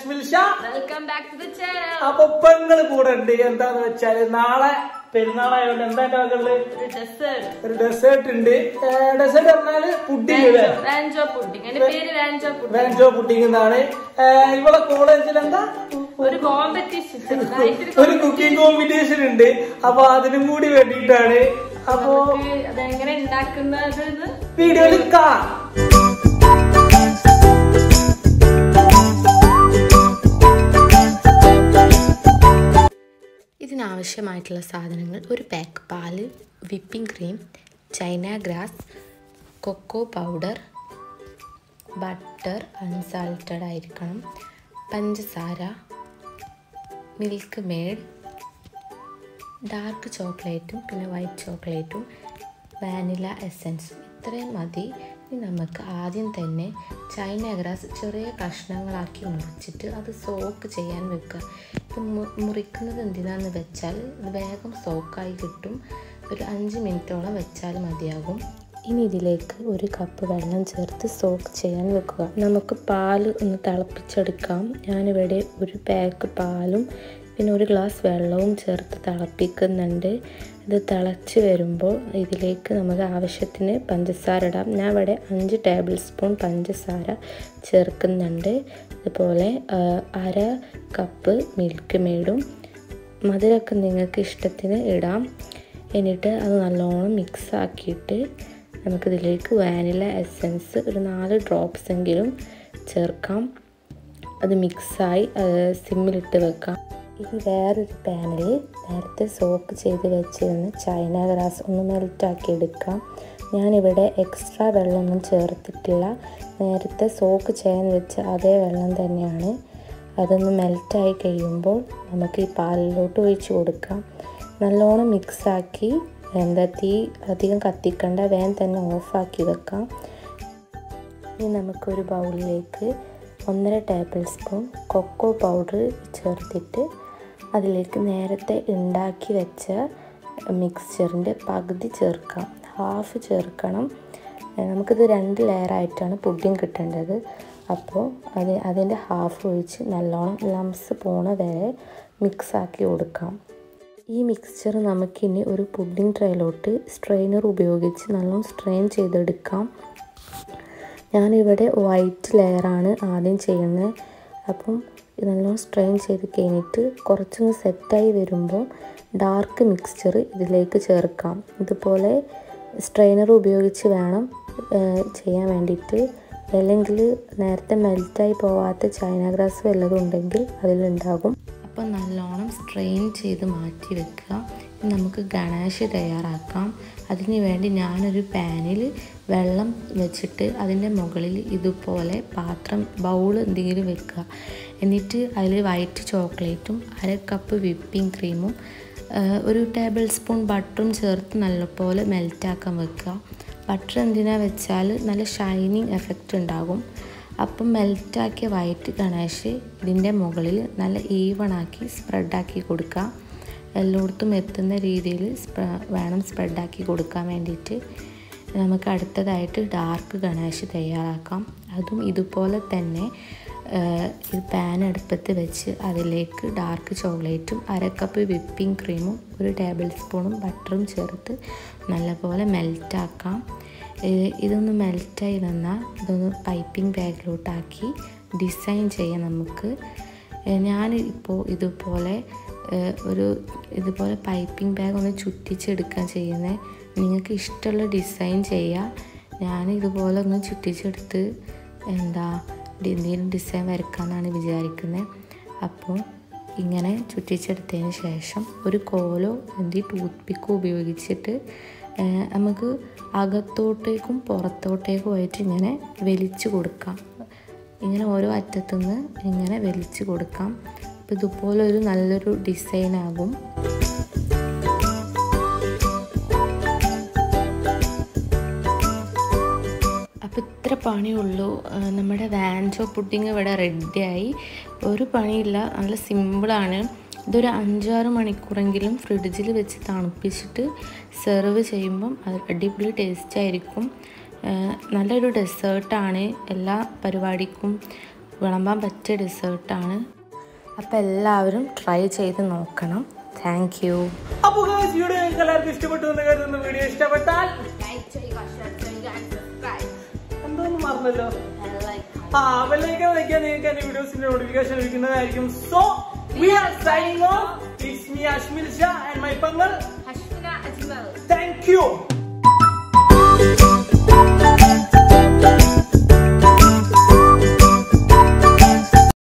നസ്മിൽ Shah welcome back to the channel അപ്പൊ പെങ്ങള് കൂടെ ഉണ്ട് എന്താന്ന് വെച്ചാല് നാളെ പെരുന്നാളായതുകൊണ്ട് എന്താ എന്റെ മകളില് ഒരു ഡെസേർട്ട് ഒരു ഡെസേർട്ട് ഉണ്ട് ഡെസേർട്ട് പറഞ്ഞാല് പുഡിംഗ് അല്ലേ വാൻജോ പുഡിംഗ് എന്റെ പേര് വാൻജോ പുഡിംഗ് വാൻജോ പുഡിംഗ് എന്നാണ് ഏഹ് ഇവളെ കോളേജിൽ എന്താ ഒരു കോമ്പറ്റീഷൻ ചെറുതായിട്ടൊരു ഒരു കുക്കിംഗ് കോമ്പറ്റീഷൻ ഉണ്ട് അപ്പൊ അതിനും കൂടി വേണ്ടിയിട്ടാണ് അപ്പൊ നമുക്ക് അതെങ്ങനെ ഉണ്ടാക്കുന്നത് എന്ന് വീഡിയോയിൽ കാണാം ഇതിനാവശ്യമായിട്ടുള്ള സാധനങ്ങൾ ഒരു പാക്ക് പാല് whipping cream China grass cocoa powder butter unsalted ആയിരിക്കണം പഞ്ചസാര മിൽക്ക് മേഡ് ഡാർക്ക് ചോക്ലേറ്റും പിന്നെ വൈറ്റ് ചോക്ലേറ്റും വാനില എസൻസും ഇത്രയും മതി ഇനി നമുക്ക് ആദ്യം തന്നെ ചൈന ഗ്രാസ് ചെറിയ കഷ്ണങ്ങളാക്കി മുറിച്ചിട്ട് അത് സോക്ക് ചെയ്യാൻ വെക്കുക ഇത് മു- മുറിക്കുന്നത് എന്തിനാന്ന് വെച്ചാൽ ഇത് വേഗം സോക്കായി കിട്ടും ഒരു അഞ്ച് മിനിറ്റോളം വെച്ചാൽ മതിയാകും ഇനി ഇതിലേക്ക് ഒരു കപ്പ് വെള്ളം ചേർത്ത് സോക്ക് ചെയ്യാൻ വെക്കുക നമുക്ക് പാൽ ഒന്ന് തിളപ്പിച്ചെടുക്കാം ഞാനിവിടെ ഒരു പാക്ക് പാലും പിന്നെ ഒരു ഗ്ലാസ് വെള്ളവും ചേർത്ത് തിളപ്പിക്കുന്നുണ്ട് ഇത് തിളച്ച് വരുമ്പോൾ ഇതിലേക്ക് നമുക്ക് ആവശ്യത്തിന് പഞ്ചസാര ഇടാം ഞാൻ ഇവിടെ അഞ്ച് ടേബിൾ സ്പൂൺ പഞ്ചസാര ചേർക്കുന്നുണ്ട് അതുപോലെ ആ, അര കപ്പ് മിൽക്ക് മെയ്ഡും മധുരമൊക്കെ നിങ്ങൾക്ക് ഇഷ്ടത്തിന് ഇടാം എന്നിട്ട് അത് നല്ലോണം മിക്സ് ആക്കിയിട്ട് നമുക്കിതിലേക്ക് വാനില എസൻസ് ഒരു നാല് ഡ്രോപ്സ് എങ്കിലും ചേർക്കാം അത് മിക്സായി സിമ്മിലിട്ട് വെക്കാം ഇനി വേറൊരു പാനിൽ നേരത്തെ സോക്ക് ചെയ്ത് വെച്ചിരുന്ന ചൈന ഗ്രാസ് ഒന്ന് മെൽറ്റാക്കി എടുക്കാം ഞാനിവിടെ എക്സ്ട്രാ വെള്ളമൊന്നും ചേർത്തിട്ടില്ല നേരത്തെ സോക്ക് ചെയ്യാൻ വെച്ച അതേ വെള്ളം തന്നെയാണ് അതൊന്ന് മെൽറ്റായി കഴിയുമ്പോൾ നമുക്ക് ഈ പാലിലോട്ട് ഒഴിച്ച് കൊടുക്കാം നല്ലോണം മിക്സാക്കി എന്താ തീ അധികം കത്തിക്കണ്ട വേഗം തന്നെ ഓഫാക്കി വെക്കാം ഇനി നമുക്കൊരു ബൗളിലേക്ക് ഒന്നര ടേബിൾ സ്പൂൺ കൊക്കോ പൗഡർ ചേർത്തിട്ട് അതിലേക്ക് നേരത്തെ ഉണ്ടാക്കി വെച്ച മിക്സ്ചറിൻ്റെ പകുതി ചേർക്കാം ഹാഫ് ചേർക്കണം ഏഹ് നമുക്കിത് രണ്ട് ലെയറായിട്ടാണ് പുഡിങ് കിട്ടേണ്ടത് അപ്പോൾ അത് അതിൻ്റെ ഹാഫ് ഒഴിച്ച് നല്ലോണം ലംസ് പോണ വരെ മിക്സാക്കി കൊടുക്കാം ഈ മിക്സ്ചർ നമുക്കിനി ഒരു പുഡിംഗ് ട്രേയിലോട്ട് സ്ട്രെയിനർ ഉപയോഗിച്ച് നല്ലോണം സ്ട്രെയിൻ ചെയ്തെടുക്കാം ഞാനിവിടെ വൈറ്റ് ലെയറാണ് ആദ്യം ചെയ്യുന്നത് അപ്പം ഇത് നല്ലോണം സ്ട്രെയിൻ ചെയ്ത് കഴിഞ്ഞിട്ട് കുറച്ചൊന്ന് സെറ്റായി വരുമ്പോൾ ഡാർക്ക് മിക്സ്ചർ ഇതിലേക്ക് ചേർക്കാം ഇതുപോലെ സ്ട്രെയിനർ ഉപയോഗിച്ച് വേണം ഏഹ്, ചെയ്യാൻ വേണ്ടിയിട്ട് അല്ലെങ്കിൽ നേരത്തെ മെൽറ്റായി പോവാത്ത ചൈന ഗ്രാസ് വല്ലതും ഉണ്ടെങ്കിൽ അതിലുണ്ടാകും അപ്പോൾ നല്ലോണം സ്ട്രെയിൻ ചെയ്ത് മാറ്റി വെക്കുക ഇനി നമുക്ക് ഗണാഷ് തയ്യാറാക്കാം അതിന് വേണ്ടി ഞാനൊരു പാനിൽ വെള്ളം വെച്ചിട്ട് അതിൻ്റെ മുകളിൽ ഇതുപോലെ പാത്രം ബൗൾ എന്തെങ്കിലും വെക്കുക എന്നിട്ട് അതിൽ വൈറ്റ് ചോക്ലേറ്റും അര കപ്പ് വിപ്പിംഗ് ക്രീമും ആഹ്, ഒരു ടേബിൾ സ്പൂൺ ബട്ടറും ചേർത്ത് നല്ലപോലെ മെൽറ്റാക്കാൻ വെക്കുക ബട്ടർ എന്തിനാ വെച്ചാൽ നല്ല ഷൈനിങ് എഫക്റ്റ് ഉണ്ടാകും അപ്പം മെൽറ്റാക്കിയ വൈറ്റ് ഗണേഷ് ഇതിൻ്റെ മുകളിൽ നല്ല ഈവണാക്കി സ്പ്രെഡാക്കി കൊടുക്കുക എല്ലായിടത്തും എത്തുന്ന രീതിയിൽ സ്പ്ര വേണം സ്പ്രെഡാക്കി കൊടുക്കാൻ വേണ്ടിയിട്ട് നമുക്ക് അടുത്തതായിട്ട് ഡാർക്ക് ഗണേഷ് തയ്യാറാക്കാം അതും ഇതുപോലെ തന്നെ ആഹ്, ഈ പാൻ അടുപ്പത്ത് വെച്ച് അതിലേക്ക് ഡാർക്ക് ചോക്ലേറ്റും അര കപ്പ് വിപ്പിംഗ് ക്രീമും ഒരു ടേബിൾ സ്പൂണും ബട്ടറും ചേർത്ത് നല്ലപോലെ മെൽറ്റാക്കാം ഏഹ് ഇതൊന്ന് മെൽറ്റായി വന്നാൽ ഇതൊന്ന് പൈപ്പിംഗ് ബാഗിലോട്ടാക്കി ഡിസൈൻ ചെയ്യാം നമുക്ക് ഏഹ് ഞാൻ ഇപ്പോൾ ഇതുപോലെ ഏഹ് ഒരു ഇതുപോലെ പൈപ്പിംഗ് ബാഗ് ഒന്ന് ചുറ്റിച്ചെടുക്കാൻ ചെയ്യുന്നത് നിങ്ങൾക്ക് ഇഷ്ടമുള്ള ഡിസൈൻ ചെയ്യുക ഞാൻ ഇതുപോലെ ഒന്ന് ചുറ്റിച്ചെടുത്ത് എന്താ ഡി- എന്തെങ്കിലും ഡിസൈൻ വരക്കാമെന്നാണ് വിചാരിക്കുന്നത് അപ്പോൾ ഇങ്ങനെ ചുറ്റിച്ചെടുത്തതിന് ശേഷം ഒരു കോലോ എന്തെങ്കിലും ടൂത്ത് പിക്കോ ഉപയോഗിച്ചിട്ട് ഏഹ് നമുക്ക് അകത്തോട്ടേക്കും പുറത്തോട്ടേക്കും ആയിട്ട് ഇങ്ങനെ വലിച്ചു കൊടുക്കാം ഇങ്ങനെ ഓരോ അറ്റത്തുനിന്ന് ഇങ്ങനെ വലിച്ചു കൊടുക്കാം അപ്പോൾ ഇതുപോലെ ഒരു നല്ലൊരു ഡിസൈൻ ആകും അപ്പോൾ ഇത്ര പണിയുള്ളൂ ആ, നമ്മുടെ വാൻചോ പുഡിങ് ഇവിടെ റെഡിയായി ഒരു പണിയില്ല നല്ല സിമ്പിളാണ് ഇതൊരു അഞ്ചാറ് മണിക്കൂറെങ്കിലും ഫ്രിഡ്ജിൽ വെച്ച് തണുപ്പിച്ചിട്ട് സെർവ് ചെയ്യുമ്പം അത് അടിപൊളി ടേസ്റ്റ് ആയിരിക്കും ആ, നല്ലൊരു ഡെസേർട്ടാണ് എല്ലാ പരിപാടിക്കും വിളമ്പാൻ പറ്റിയ ഡെസേർട്ടാണ് അപ്പോൾ എല്ലാവരും ട്രൈ ചെയ്ത് നോക്കണം താങ്ക് യു അപ്പൊ guys, വീഡിയോ നിങ്ങൾക്ക് എല്ലാവർക്കും ഇഷ്ടപ്പെട്ടു എന്ന് കരുതുന്നു വീഡിയോ ഇഷ്ടപ്പെട്ടാൽ എന്തോന്ന് മറന്നല്ലോ ആ ബെല്ലൈക്കൻ വയ്ക്കാൻ നിങ്ങൾക്ക് എന്റെ വീഡിയോസിന്റെ നോട്ടിഫിക്കേഷൻ ലഭിക്കുന്നതായിരിക്കും so we are signing off it's me Ashmil Shah and my പങ്ങൾ ഹഷ്മിന അജ്മൽ താങ്ക് യു